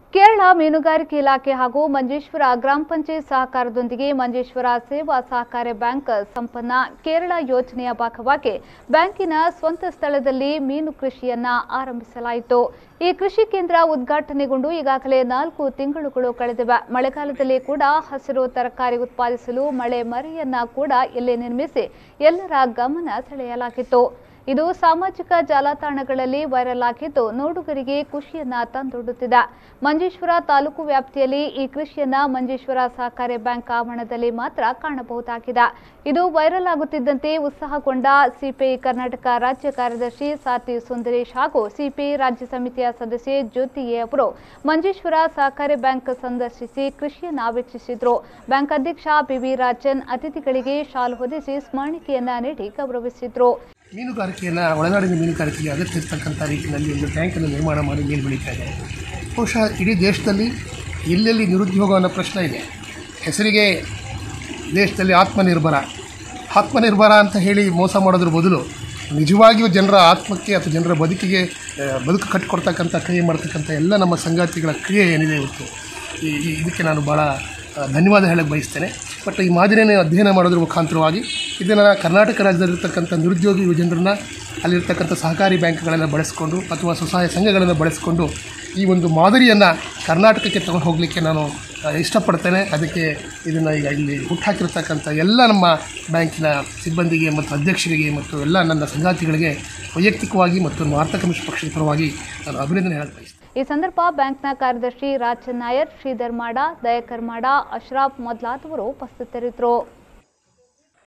ಕೇರಳ ಮೀನುಗಾರಿಕೆ ಇಲಾಖೆ ಹಾಗೂ ಮಂಜೇಶ್ವರ ಗ್ರಾಮ ಪಂಚಾಯತ್ ಸಹಕಾರದೊಂದಿಗೆ ಮಂಜೇಶ್ವರ ಸೇವಾ ಸಹಕಾರಿ ಬ್ಯಾಂಕ್ ಸಂಪನ್ನ ಕೇರಳ ಯೋಜನೆಯ ಭಾಗವಾಗಿ ಬ್ಯಾಂಕಿನ ಸ್ವಂತ ಸ್ಥಳದಲ್ಲಿ ಮೀನು ಕೃಷಿಯನ್ನ ಆರಂಭಿಸಲಾಯಿತು ಈ ಕೃಷಿ ಕೇಂದ್ರ ಉದ್ಘಾಟನೆಗೊಂಡು ಈಗಾಗಲೇ ನಾಲ್ಕು ತಿಂಗಳುಗಳು ಕಳೆದಿವೆ ಮಳೆಗಾಲದಲ್ಲಿ ಕೂಡ ಹಸಿರು ತರಕಾರಿ ಉತ್ಪಾದಿಸಲು ಮಳೆ ಮರೆಯನ್ನ ಕೂಡ ಇಲ್ಲಿ ನಿರ್ಮಿಸಿ ಎಲ್ಲರ ಗಮನ ಸೆಳೆಯಲಾಗಿತ್ತು ಇದು ಸಾಮಾಜಿಕ ಜಾಲತಾಣಗಳಲ್ಲಿ ವೈರಲ್ ಆಗಿದ್ದು ನೋಡುಗರಿಗೆ ಖುಷಿಯನ್ನ ತಂದೊಡ್ಡುತ್ತಿದೆ ಮಂಜೇಶ್ವರ ತಾಲೂಕು ವ್ಯಾಪ್ತಿಯಲ್ಲಿ ಈ ಕೃಷಿಯನ್ನ ಮಂಜೇಶ್ವರ ಸಹಕಾರಿ ಬ್ಯಾಂಕ್ ಆವರಣದಲ್ಲಿ ಮಾತ್ರ ಕಾಣಬಹುದಾಗಿದೆ ಇದು ವೈರಲ್ ಆಗುತ್ತಿದ್ದಂತೆ ಉತ್ಸಾಹಗೊಂಡ ಸಿಪಿಐ ಕರ್ನಾಟಕ ರಾಜ್ಯ ಕಾರ್ಯದರ್ಶಿ ಸಾತಿ ಸುಂದರೇಶ್ ಹಾಗೂ ಸಿಪಿಐ ರಾಜ್ಯ ಸಮಿತಿಯ ಸದಸ್ಯೆ ಜ್ಯೋತಿ ಎ ಅವರು ಮಂಜೇಶ್ವರ ಸಹಕಾರಿ ಬ್ಯಾಂಕ್ ಸಂದರ್ಶಿಸಿ ಕೃಷಿಯನ್ನ ವೀಕ್ಷಿಸಿದ್ರು ಬ್ಯಾಂಕ್ ಅಧ್ಯಕ್ಷ ಬಿವಿ ರಾಜನ್ ಅತಿಥಿಗಳಿಗೆ ಶಾಲು ಹೊದಿಸಿ ಸ್ಮರಣಿಕೆಯನ್ನ ನೀಡಿ ಗೌರವಿಸಿದ್ರು ಮೀನುಗಾರಿಕೆಯನ್ನು ಒಳನಾಡಿನ ಮೀನುಗಾರಿಕೆಗೆ ಅಗತ್ಯ ಇರ್ತಕ್ಕಂಥ ರೀತಿಯಲ್ಲಿ ಒಂದು ಟ್ಯಾಂಕನ್ನು ನಿರ್ಮಾಣ ಮಾಡಿ ಮೀನು ಬೆಳೀತಾ ಇದೆ ಬಹುಶಃ ಇಡೀ ದೇಶದಲ್ಲಿ ಎಲ್ಲೆಲ್ಲಿ ನಿರುದ್ಯೋಗ ಅನ್ನೋ ಪ್ರಶ್ನೆ ಇದೆ ಹೆಸರಿಗೆ ದೇಶದಲ್ಲಿ ಆತ್ಮನಿರ್ಭರ ಆತ್ಮನಿರ್ಭರ ಅಂತ ಹೇಳಿ ಮೋಸ ಮಾಡೋದ್ರ ಬದಲು ನಿಜವಾಗಿಯೂ ಜನರ ಆತ್ಮಕ್ಕೆ ಅಥವಾ ಜನರ ಬದುಕಿಗೆ ಆ, ಬದುಕು ಕಟ್ಟಿಕೊಡ್ತಕ್ಕಂಥ ಕ್ರಿಯೆ ಮಾಡ್ತಕ್ಕಂಥ ಎಲ್ಲ ನಮ್ಮ ಸಂಗಾತಿಗಳ ಕ್ರಿಯೆ ಏನಿದೆ ಇವತ್ತು ಈ ಈ- ಇದಕ್ಕೆ ನಾನು ಭಾಳ ಆ, ಧನ್ಯವಾದ ಹೇಳಕ್ಕೆ ಬಯಸ್ತೇನೆ ಬಟ್ ಈ ಮಾದರಿಯನ್ನು ಅಧ್ಯಯನ ಮಾಡೋದ್ರ ಮುಖಾಂತರವಾಗಿ ಇದನ್ನು ಕರ್ನಾಟಕ ರಾಜ್ಯದಲ್ಲಿರ್ತಕ್ಕಂಥ ನಿರುದ್ಯೋಗಿ ಯುವಜನರನ್ನ ಅಲ್ಲಿರ್ತಕ್ಕಂಥ ಸಹಕಾರಿ ಬ್ಯಾಂಕ್ಗಳನ್ನು ಬಳಸ್ಕೊಂಡು ಅಥವಾ ಸ್ವಸಹಾಯ ಸಂಘಗಳನ್ನು ಬಳಸ್ಕೊಂಡು ಈ ಒಂದು ಮಾದರಿಯನ್ನು ಕರ್ನಾಟಕಕ್ಕೆ ತಗೊಂಡು ಹೋಗಲಿಕ್ಕೆ ನಾನು ಆ, ಇಷ್ಟಪಡ್ತೇನೆ ಅದಕ್ಕೆ ಇದನ್ನು ಈಗ ಇಲ್ಲಿ ಹುಟ್ಟಾಕಿರ್ತಕ್ಕಂಥ ಎಲ್ಲ ನಮ್ಮ ಬ್ಯಾಂಕಿನ ಸಿಬ್ಬಂದಿಗೆ ಮತ್ತು ಅಧ್ಯಕ್ಷರಿಗೆ ಮತ್ತು ಎಲ್ಲ ನನ್ನ ಸಂಗಾತಿಗಳಿಗೆ ವೈಯಕ್ತಿಕವಾಗಿ ಮತ್ತು ಮಾರ್ತಕ ಕಮ್ಯುನಿಸ್ಟ್ ಪಕ್ಷದ ಪರವಾಗಿ ನಾನು ಅಭಿನಂದನೆ ಹೇಳಕ್ಕೆ ಬಯಸ್ತೇನೆ ಈ ಸಂದರ್ಭ ಬ್ಯಾಂಕ್ನ ಕಾರ್ಯದರ್ಶಿ ರಾಜನ್ ನಾಯರ್ ಶ್ರೀಧರ್ ಮಾಡ ದಯಾಕರ್ ಮಾಡ ಅಶ್ರಾಫ್ ಮೊದಲಾದವರು ಉಪಸ್ಥಿತರಿದ್ದರು